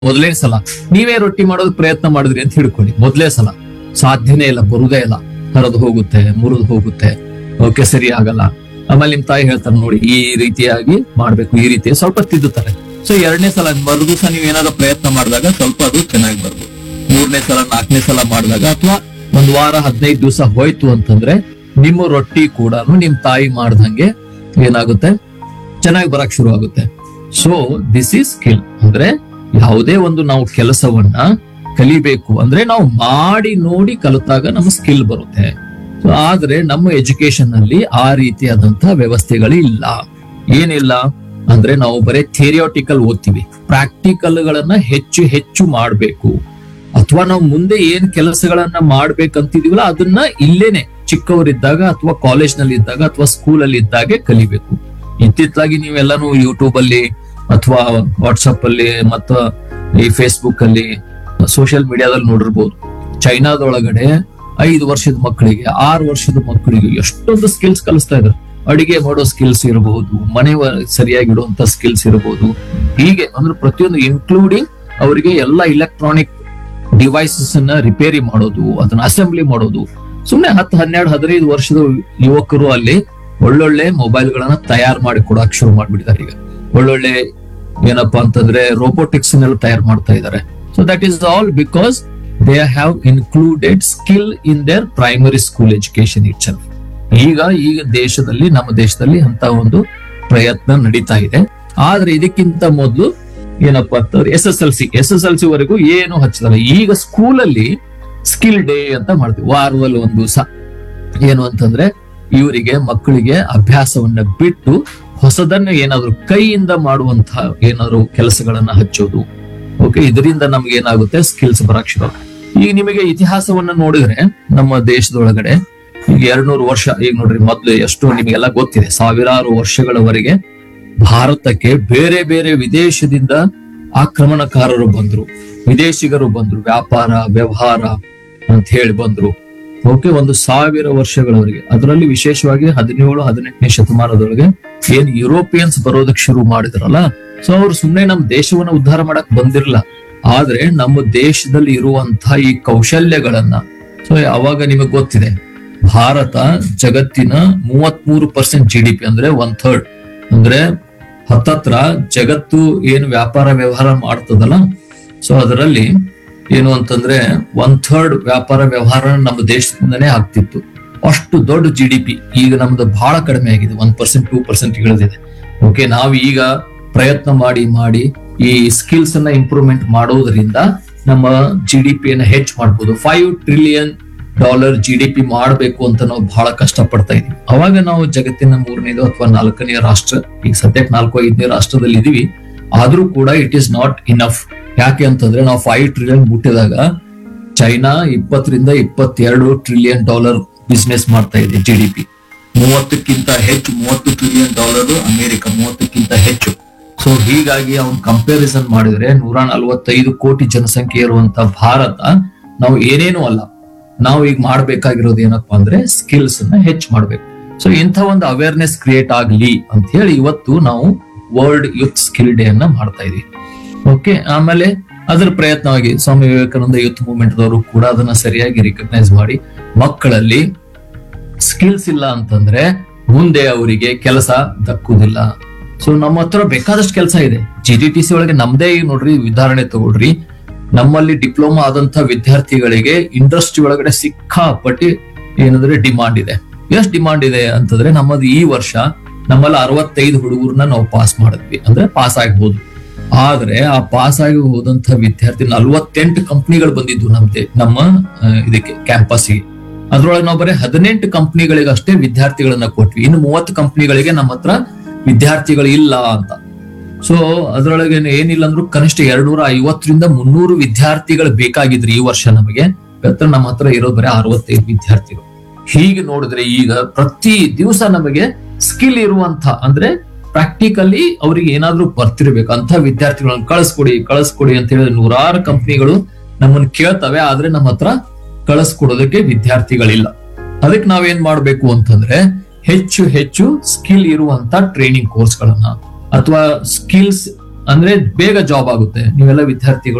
ಮೊದಲನೇ ಸಲ ನೀವೇ ರೊಟ್ಟಿ ಮಾಡೋದು ಪ್ರಯತ್ನ ಮಾಡಿದ್ರಿ ಅಂತ ಹಿಡ್ಕೊಳ್ಳಿ ಮೊದಲೇ ಸಲ ಸಾಧ್ಯನೇ ಇಲ್ಲ ಬರುದೇ ಇಲ್ಲ ಹರಿದು ಹೋಗುತ್ತೆ ಮುರಿದು ಹೋಗುತ್ತೆ ಓಕೆ ಸರಿ ಆಗಲ್ಲ ಆಮೇಲೆ ನಿಮ್ ತಾಯಿ ಹೇಳ್ತಾರೆ ನೋಡಿ ಈ ರೀತಿಯಾಗಿ ಮಾಡ್ಬೇಕು ಈ ರೀತಿ ಸ್ವಲ್ಪ ತಿದ್ದುತ್ತಾರೆ ಸೊ ಎರಡನೇ ಸಲ ಮರು ದಿವಸ ನೀವು ಏನಾದ್ರು ಪ್ರಯತ್ನ ಮಾಡಿದಾಗ ಸ್ವಲ್ಪ ಅದು ಚೆನ್ನಾಗಿ ಬರ್ಬೋದು ಮೂರನೇ ಸಲ ನಾಲ್ಕನೇ ಸಲ ಮಾಡಿದಾಗ ಅಥವಾ ಒಂದ್ ವಾರ ಹದಿನೈದು ದಿವಸ ಹೋಯ್ತು ಅಂತಂದ್ರೆ ನಿಮ್ಮ ರೊಟ್ಟಿ ಕೂಡ ನಿಮ್ ತಾಯಿ ಮಾಡ್ದಂಗೆ ಏನಾಗುತ್ತೆ ಚೆನ್ನಾಗಿ ಬರಕ್ ಶುರು ಆಗುತ್ತೆ ಸೊ ದಿಸ್ ಈಸ್ ಸ್ಕಿಲ್ ಅಂದ್ರೆ ಯಾವುದೇ ಒಂದು ನಾವು ಕೆಲಸವನ್ನ ಕಲಿಬೇಕು ಅಂದ್ರೆ ನಾವು ಮಾಡಿ ನೋಡಿ ಕಲಿತಾಗ ನಮ್ಮ ಸ್ಕಿಲ್ ಬರುತ್ತೆ So, ಆದ್ರೆ ನಮ್ಮ ಎಜುಕೇಶನ್ ನಲ್ಲಿ ಆ ರೀತಿಯಾದಂತಹ ವ್ಯವಸ್ಥೆಗಳು ಇಲ್ಲ ಏನಿಲ್ಲ ಅಂದ್ರೆ ನಾವು ಬರೀ ಥಿಯರಿಯಾಟಿಕಲ್ ಓದ್ತೀವಿ ಪ್ರಾಕ್ಟಿಕಲ್ ಗಳನ್ನ ಹೆಚ್ಚು ಹೆಚ್ಚು ಮಾಡ್ಬೇಕು ಅಥವಾ ನಾವು ಮುಂದೆ ಏನ್ ಕೆಲಸಗಳನ್ನ ಮಾಡ್ಬೇಕಂತಿದೀವಲ್ಲ ಅದನ್ನ ಇಲ್ಲೇನೆ ಚಿಕ್ಕವರಿದ್ದಾಗ ಅಥವಾ ಕಾಲೇಜ್ ನಲ್ಲಿ ಇದ್ದಾಗ ಅಥವಾ ಸ್ಕೂಲ್ ಅಲ್ಲಿ ಇದ್ದಾಗೆ ಕಲಿಬೇಕು ಇತ್ತಿತ್ತಲಾಗಿ ನೀವೆಲ್ಲಾನು ಯೂಟ್ಯೂಬ್ ಅಲ್ಲಿ ಅಥವಾ ವಾಟ್ಸಪ್ ಅಲ್ಲಿ ಮತ್ತು ಈ ಫೇಸ್ಬುಕ್ ಅಲ್ಲಿ ಸೋಷಿಯಲ್ ಮೀಡಿಯಾದಲ್ಲಿ ನೋಡಿರ್ಬೋದು ಚೈನಾದೊಳಗಡೆ ಐದು ವರ್ಷದ ಮಕ್ಕಳಿಗೆ ಆರು ವರ್ಷದ ಮಕ್ಕಳಿಗೆ ಎಷ್ಟೊಂದು ಸ್ಕಿಲ್ಸ್ ಕಲಿಸ್ತಾ ಇದ್ದಾರೆ ಅಡಿಗೆ ಮಾಡೋ ಸ್ಕಿಲ್ಸ್ ಇರಬಹುದು ಮನೆ ವ- ಸರಿಯಾಗಿ ಇಡುವಂತ ಸ್ಕಿಲ್ಸ್ ಇರಬಹುದು ಹೀಗೆ ಅಂದ್ರೆ ಪ್ರತಿಯೊಂದು ಇನ್ಕ್ಲೂಡಿಂಗ್ ಅವರಿಗೆ ಎಲ್ಲ ಇಲೆಕ್ಟ್ರಾನಿಕ್ ಡಿವೈಸಸ್ ಅನ್ನ ರಿಪೇರಿ ಮಾಡೋದು ಅದನ್ನ ಅಸೆಂಬ್ಲಿ ಮಾಡೋದು ಸುಮ್ನೆ ಹತ್ತು ಹನ್ನೆರಡು ಹದಿನೈದು ವರ್ಷದ ಯುವಕರು ಅಲ್ಲಿ ಒಳ್ಳೊಳ್ಳೆ ಮೊಬೈಲ್ ಗಳನ್ನ ತಯಾರು ಮಾಡಿ ಕೊಡಕ್ ಶುರು ಮಾಡ್ಬಿಟ್ಟಿದ್ದಾರೆ ಈಗ ಒಳ್ಳೊಳ್ಳೆ ಏನಪ್ಪಾ ಅಂತಂದ್ರೆ ರೋಬೋಟಿಕ್ಸ್ ನೆಲ್ಲ ತಯಾರು ಮಾಡ್ತಾ ಇದ್ದಾರೆ so that is all because they have included skill in their primary school education it ಈಗ ಈಗ ದೇಶದಲ್ಲಿ ನಮ್ಮ ದೇಶದಲ್ಲಿ ಅಂತ ಒಂದು ಪ್ರಯತ್ನ ನಡೀತಾ ಇದೆ ಆದ್ರೆ ಇದಕ್ಕಿಂತ ಮೊದಲು ಏನಪ್ಪಾ ಅಂತಂದ್ರೆ S S L C S S L C ವರೆಗೂ ಏನು ಹಚ್ಚದಲ್ಲ ಈಗ ಸ್ಕೂಲಲ್ಲಿ ಸ್ಕಿಲ್ ಡೇ ಅಂತ ಮಾಡ್ತೀವಿ ವಾರದಲ್ಲಿ ಒಂದು ದಿವಸ ಏನು ಅಂತಂದ್ರೆ ಇವರಿಗೆ ಮಕ್ಕಳಿಗೆ ಅಭ್ಯಾಸವನ್ನ ಬಿಟ್ಟು ಹೊಸದನ್ನ ಏನಾದ್ರು ಕೈಯಿಂದ ಮಾಡುವಂತಹ ಏನಾದ್ರು ಕೆಲಸಗಳನ್ನ ಹಚ್ಚೋದು ಓಕೆ ಇದರಿಂದ ನಮ್ಗೆ ಏನಾಗುತ್ತೆ ಸ್ಕಿಲ್ಸ್ ಬರಕ್ ಶುರು ಆಗುತ್ತೆ. ಈಗ ನಿಮಗೆ ಇತಿಹಾಸವನ್ನ ನೋಡಿದ್ರೆ ನಮ್ಮ ದೇಶದೊಳಗಡೆ ಈಗ ಎರಡ್ನೂರು ವರ್ಷ ಈಗ ನೋಡ್ರಿ ಮೊದ್ಲು ಎಷ್ಟು ನಿಮಗೆಲ್ಲ ಗೊತ್ತಿದೆ ಸಾವಿರಾರು ವರ್ಷಗಳವರೆಗೆ ಭಾರತಕ್ಕೆ ಬೇರೆ ಬೇರೆ ವಿದೇಶದಿಂದ ಆಕ್ರಮಣಕಾರರು ಬಂದ್ರು ವಿದೇಶಿಗರು ಬಂದ್ರು ವ್ಯಾಪಾರ ವ್ಯವಹಾರ ಅಂತ ಹೇಳಿ ಬಂದ್ರು ಓಕೆ ಒಂದು ಸಾವಿರ ವರ್ಷಗಳವರೆಗೆ ಅದರಲ್ಲಿ ವಿಶೇಷವಾಗಿ ಹದಿನೇಳು ಹದಿನೆಂಟನೇ ಶತಮಾನದೊಳಗೆ ಏನ್ ಯುರೋಪಿಯನ್ಸ್ ಬರೋದಕ್ಕೆ ಶುರು ಮಾಡಿದ್ರಲ್ಲ ಸೊ ಅವ್ರು ಸುಮ್ನೆ ನಮ್ಮ ದೇಶವನ್ನ ಉದ್ಧಾರ ಮಾಡಕ್ ಬಂದಿರಲ್ಲ ಆದ್ರೆ ನಮ್ಮ ದೇಶದಲ್ಲಿ ಇರುವಂತಹ ಈ ಕೌಶಲ್ಯಗಳನ್ನ ಸೊ ಅವಾಗ ನಿಮಗೆ ಗೊತ್ತಿದೆ ಭಾರತ ಜಗತ್ತಿನ ಮೂವತ್ಮೂರು ಪರ್ಸೆಂಟ್ ಜಿ ಡಿ ಪಿ ಅಂದ್ರೆ ಒನ್ ಥರ್ಡ್ ಅಂದ್ರೆ ಹತ್ತತ್ರ ಜಗತ್ತು ಏನು ವ್ಯಾಪಾರ ವ್ಯವಹಾರ ಮಾಡ್ತದಲ್ಲ ಸೊ ಅದರಲ್ಲಿ ಏನು ಅಂತಂದ್ರೆ ಒನ್ ಥರ್ಡ್ ವ್ಯಾಪಾರ ವ್ಯವಹಾರ ನಮ್ಮ ದೇಶದಿಂದನೇ ಆಗ್ತಿತ್ತು ಅಷ್ಟು ದೊಡ್ಡ ಜಿ ಡಿ ಪಿ ಈಗ ನಮ್ದು ಬಹಳ ಕಡಿಮೆ ಆಗಿದೆ ಒನ್ ಪರ್ಸೆಂಟ್ ಟೂ ಪರ್ಸೆಂಟ್ ಇಳಿದಿದೆ ಓಕೆ ನಾವು ಈಗ ಪ್ರಯತ್ನ ಮಾಡಿ ಮಾಡಿ ಈ ಸ್ಕಿಲ್ಸ್ ಅನ್ನ ಇಂಪ್ರೂವ್ಮೆಂಟ್ ಮಾಡೋದ್ರಿಂದ ನಮ್ಮ ಜಿ ಡಿ ಪಿಯನ್ನ ಹೆಚ್ಚು ಮಾಡ್ಬೋದು five trillion dollar G D P ಮಾಡಬೇಕು ಅಂತ ನಾವು ಬಹಳ ಕಷ್ಟ ಪಡ್ತಾ ಇದೀವಿ ಅವಾಗ ನಾವು ಜಗತ್ತಿನ ಮೂರನೇದು ಅಥವಾ ನಾಲ್ಕನೇ ರಾಷ್ಟ್ರ ಈಗ ಸದ್ಯಕ್ಕೆ ನಾಲ್ಕು ಐದನೇ ರಾಷ್ಟ್ರದಲ್ಲಿ ಇದೀವಿ ಆದ್ರೂ ಕೂಡ ಇಟ್ ಈಸ್ ನಾಟ್ ಇನಫ್ ಯಾಕೆ ಅಂತಂದ್ರೆ ನಾವು ಫೈವ್ ಟ್ರಿಲಿಯನ್ ಮುಟ್ಟಿದಾಗ ಚೈನಾ ಇಪ್ಪತ್ತರಿಂದ ಇಪ್ಪತ್ತೆರಡು ಟ್ರಿಲಿಯನ್ ಡಾಲರ್ ಬಿಸ್ನೆಸ್ ಮಾಡ್ತಾ ಇದೆ ಜಿ ಡಿ ಪಿ ಮೂವತ್ತಕ್ಕಿಂತ ಹೆಚ್ಚು ಮೂವತ್ತು ಟ್ರಿಲಿಯನ್ ಡಾಲರ್ ಅಮೆರಿಕ ಮೂವತ್ತಕ್ಕಿಂತ ಹೆಚ್ಚು ಸೊ ಹೀಗಾಗಿ ಅವ್ನು ಕಂಪ್ಯಾರಿಸನ್ ಮಾಡಿದ್ರೆ ನೂರ ನಲವತ್ತೈದು ಕೋಟಿ ಜನಸಂಖ್ಯೆ ಇರುವಂತ ಭಾರತ ನಾವು ಏನೇನೂ ಅಲ್ಲ ನಾವು ಈಗ ಮಾಡ್ಬೇಕಾಗಿರೋದು ಏನಪ್ಪಾ ಅಂದ್ರೆ ಸ್ಕಿಲ್ಸ್ ಅನ್ನ ಹೆಚ್ಚು ಮಾಡ್ಬೇಕು ಸೊ ಇಂಥ ಒಂದು ಅವೇರ್ನೆಸ್ ಕ್ರಿಯೇಟ್ ಆಗ್ಲಿ ಅಂತ ಹೇಳಿ ಇವತ್ತು ನಾವು ವರ್ಲ್ಡ್ ಯೂತ್ ಸ್ಕಿಲ್ ಡೇ ಅನ್ನ ಮಾಡ್ತಾ ಇದೀವಿ ಓಕೆ ಆಮೇಲೆ ಅದರ ಪ್ರಯತ್ನವಾಗಿ ಸ್ವಾಮಿ ವಿವೇಕಾನಂದ ಯೂತ್ ಮೂವ್ಮೆಂಟ್ ದವರು ಕೂಡ ಅದನ್ನ ಸರಿಯಾಗಿ ರಿಕಗ್ನೈಸ್ ಮಾಡಿ ಮಕ್ಕಳಲ್ಲಿ ಸ್ಕಿಲ್ಸ್ ಇಲ್ಲ ಅಂತಂದ್ರೆ ಮುಂದೆ ಅವರಿಗೆ ಕೆಲಸ ದಕ್ಕುದಿಲ್ಲ ಸೊ ನಮ್ಮ ಹತ್ರ ಬೇಕಾದಷ್ಟು ಕೆಲಸ ಇದೆ ಜಿ ಡಿ ಟಿ ಸಿ ಒಳಗೆ ನಮ್ದೇ ಈಗ ನೋಡ್ರಿ ಉದಾಹರಣೆ ತಗೊಳ್ರಿ ನಮ್ಮಲ್ಲಿ ಡಿಪ್ಲೊಮಾ ಆದಂತ ವಿದ್ಯಾರ್ಥಿಗಳಿಗೆ ಇಂಡಸ್ಟ್ರಿ ಒಳಗಡೆ ಸಿಕ್ಕಾಪಟ್ಟಿ ಏನಂದ್ರೆ ಡಿಮಾಂಡ್ ಇದೆ ಎಷ್ಟು ಡಿಮಾಂಡ್ ಇದೆ ಅಂತಂದ್ರೆ ನಮ್ಮದು ಈ ವರ್ಷ ನಮ್ಮಲ್ಲಿ ಅರವತ್ತೈದು ಹುಡುಗರನ್ನ ನಾವು ಪಾಸ್ ಮಾಡಿದ್ವಿ ಅಂದ್ರೆ ಪಾಸ್ ಆಗ್ಬೋದು ಆದ್ರೆ ಆ ಪಾಸ್ ಆಗಿ ಹೋದಂತ ವಿದ್ಯಾರ್ಥಿ ನಲ್ವತ್ತೆಂಟು ಕಂಪ್ನಿಗಳು ಬಂದಿದ್ವು ನಮ್ದೆ ನಮ್ಮ ಆ, ಇದಕ್ಕೆ ಕ್ಯಾಂಪಸ್ಗೆ ಅದ್ರೊಳಗೆ ನಾವು ಬರೀ ಹದಿನೆಂಟು ಕಂಪ್ನಿಗಳಿಗೆ ಅಷ್ಟೇ ವಿದ್ಯಾರ್ಥಿಗಳನ್ನ ಕೊಟ್ವಿ ಇನ್ನು ಮೂವತ್ತು ಕಂಪ್ನಿಗಳಿಗೆ ನಮ್ಮ ಹತ್ರ ವಿದ್ಯಾರ್ಥಿಗಳು ಇಲ್ಲ ಅಂತ ಸೊ ಅದ್ರೊಳಗೆ ಏನಿಲ್ಲ ಅಂದ್ರೂ ಕನಿಷ್ಠ ಎರಡ್ನೂರ ಐವತ್ತರಿಂದ ಮುನ್ನೂರು ವಿದ್ಯಾರ್ಥಿಗಳು ಬೇಕಾಗಿದ್ರು ಈ ವರ್ಷ ನಮಗೆ ಇವತ್ತು ನಮ್ಮ ಹತ್ರ ಇರೋದು ಬರೀ ಅರವತ್ತೈದು ವಿದ್ಯಾರ್ಥಿಗಳು ಹೀಗೆ ನೋಡಿದ್ರೆ ಈಗ ಪ್ರತಿ ದಿವಸ ನಮಗೆ ಸ್ಕಿಲ್ ಇರುವಂತ ಅಂದ್ರೆ ಪ್ರಾಕ್ಟಿಕಲಿ ಅವ್ರಿಗೆ ಏನಾದ್ರೂ ಬರ್ತಿರ್ಬೇಕು ಅಂತ ವಿದ್ಯಾರ್ಥಿಗಳನ್ನ ಕಳಿಸ್ಕೊಡಿ ಕಳಿಸ್ಕೊಡಿ ಅಂತ ಹೇಳಿ ನೂರಾರು ಕಂಪ್ನಿಗಳು ನಮ್ಮನ್ನ ಕೇಳ್ತವೆ ಆದ್ರೆ ನಮ್ಮ ಹತ್ರ ಕಳಿಸ್ಕೊಡೋದಕ್ಕೆ ವಿದ್ಯಾರ್ಥಿಗಳಿಲ್ಲ ಅದಕ್ಕೆ ನಾವೇನ್ ಮಾಡ್ಬೇಕು ಅಂತಂದ್ರೆ ಹೆಚ್ಚು ಹೆಚ್ಚು ಸ್ಕಿಲ್ ಇರುವಂತ ಟ್ರೈನಿಂಗ್ ಕೋರ್ಸ್ಗಳನ್ನ ಅಥವಾ ಸ್ಕಿಲ್ಸ್ ಅಂದ್ರೆ ಬೇಗ ಜಾಬ್ ಆಗುತ್ತೆ ನೀವೆಲ್ಲ ವಿದ್ಯಾರ್ಥಿಗಳು